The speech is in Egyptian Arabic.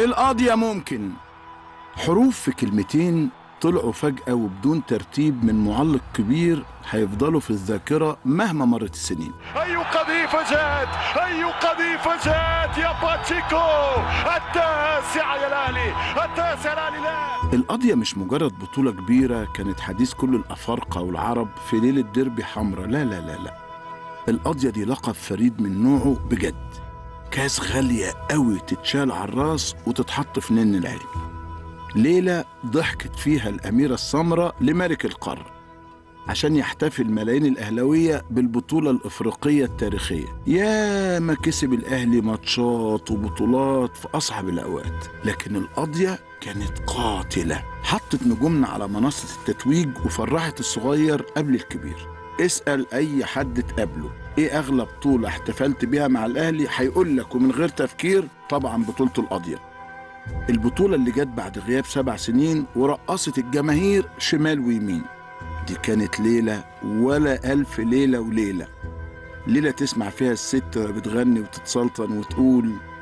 القاضية ممكن حروف في كلمتين طلعوا فجأة وبدون ترتيب من معلق كبير هيفضلوا في الذاكرة مهما مرت السنين أي قذيفة جات أي قذيفة جات يا باتشيكو التاسعة يا الأهلي التاسعة الأهلي لا القضية مش مجرد بطولة كبيرة كانت حديث كل الأفارقة والعرب في ليلة ديربي حمراء لا لا لا لا القضية دي لقب فريد من نوعه بجد كاس غالية قوي تتشال على الراس وتتحط في نن العين ليلة ضحكت فيها الأميرة السمراء لملك القارة عشان يحتفل ملايين الأهلاوية بالبطولة الإفريقية التاريخية يا ما كسب الأهلي ماتشات وبطولات في أصعب الأوقات لكن القضية كانت قاتلة حطت نجومنا على منصة التتويج وفرحت الصغير قبل الكبير اسأل أي حد تقابله إيه أغلى بطولة احتفلت بيها مع الأهلي هيقول لك ومن غير تفكير طبعا بطولة القضية البطولة اللي جت بعد غياب سبع سنين ورقصت الجماهير شمال ويمين دي كانت ليلة ولا ألف ليلة وليلة ليلة تسمع فيها الست وهي بتغني وتتسلطن وتقول